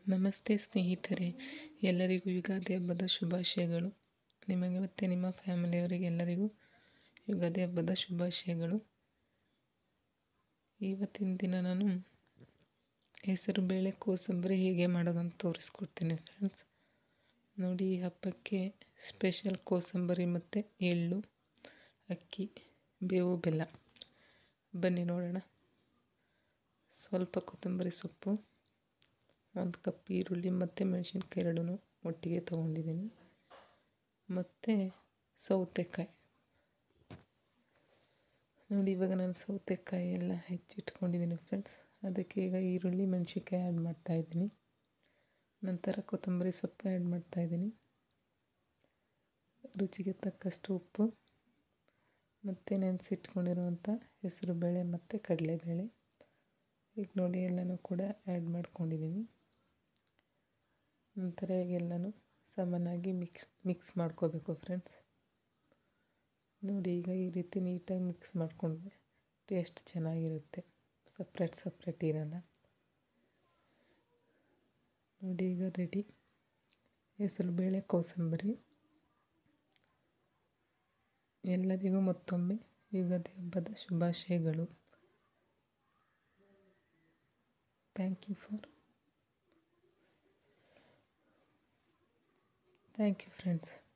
ನಮಸ್ತೆ ಸ್ನೇಹಿತರೆ ಎಲ್ಲರಿಗೂ ಯುಗಾದಿ ಹಬ್ಬದ ಶುಭಾಶಯಗಳು ನಿಮಗೆ ಮತ್ತು ನಿಮ್ಮ ಫ್ಯಾಮಿಲಿಯವರಿಗೆ ಎಲ್ಲರಿಗೂ ಯುಗಾದಿ ಹಬ್ಬದ ಶುಭಾಶಯಗಳು ಇವತ್ತಿನ ದಿನ ನಾನು ಹೆಸರು ಬೇಳೆ ಕೋಸಂಬರಿ ಹೇಗೆ ಮಾಡೋದಂತ ತೋರಿಸ್ಕೊಡ್ತೀನಿ ಫ್ರೆಂಡ್ಸ್ ನೋಡಿ ಈ ಹಬ್ಬಕ್ಕೆ ಸ್ಪೆಷಲ್ ಕೋಸಂಬರಿ ಮತ್ತು ಎಳ್ಳು ಅಕ್ಕಿ ಬೇವು ಬೆಲ್ಲ ಬನ್ನಿ ನೋಡೋಣ ಸ್ವಲ್ಪ ಕೊತ್ತಂಬರಿ ಸೊಪ್ಪು ಒಂದು ಕಪ್ ಈರುಳ್ಳಿ ಮತ್ತು ಮೆಣಸಿನ್ಕಾಯಿ ಎರಡೂ ಒಟ್ಟಿಗೆ ತೊಗೊಂಡಿದ್ದೀನಿ ಮತ್ತು ಸೌತೆಕಾಯಿ ನೋಡಿ ಇವಾಗ ನಾನು ಸೌತೆಕಾಯಿ ಎಲ್ಲ ಹೆಚ್ಚಿಟ್ಕೊಂಡಿದ್ದೀನಿ ಫ್ರೆಂಡ್ಸ್ ಅದಕ್ಕೆ ಈಗ ಈರುಳ್ಳಿ ಮೆಣಸಿನ್ಕಾಯಿ ಆ್ಯಡ್ ಮಾಡ್ತಾಯಿದ್ದೀನಿ ನಂತರ ಕೊತ್ತಂಬರಿ ಸೊಪ್ಪು ಆ್ಯಡ್ ಮಾಡ್ತಾಯಿದ್ದೀನಿ ರುಚಿಗೆ ತಕ್ಕಷ್ಟು ಉಪ್ಪು ಮತ್ತು ನೆನೆಸಿಟ್ಕೊಂಡಿರುವಂಥ ಹೆಸರುಬೇಳೆ ಮತ್ತು ಕಡಲೆಬೇಳೆ ಈಗ ನೋಡಿ ಎಲ್ಲನೂ ಕೂಡ ಆ್ಯಡ್ ಮಾಡ್ಕೊಂಡಿದ್ದೀನಿ ನಂತರ ಈಗ ಎಲ್ಲನೂ ಸಮನಾಗಿ ಮಿಕ್ಸ್ ಮಿಕ್ಸ್ ಮಾಡ್ಕೋಬೇಕು ಫ್ರೆಂಡ್ಸ್ ನೋಡಿ ಈಗ ಈ ರೀತಿ ನೀಟಾಗಿ ಮಿಕ್ಸ್ ಮಾಡಿಕೊಂಡ್ರೆ ಟೇಸ್ಟ್ ಚೆನ್ನಾಗಿರುತ್ತೆ ಸಪ್ರೇಟ್ ಸಪ್ರೇಟ್ ಇರಲ್ಲ ನೋಡಿ ಈಗ ರೆಡಿ ಹೆಸರುಬೇಳೆ ಕೋಸಂಬರಿ ಎಲ್ಲರಿಗೂ ಮತ್ತೊಮ್ಮೆ ಯುಗಾದಿ ಹಬ್ಬದ ಶುಭಾಶಯಗಳು thank you for thank you friends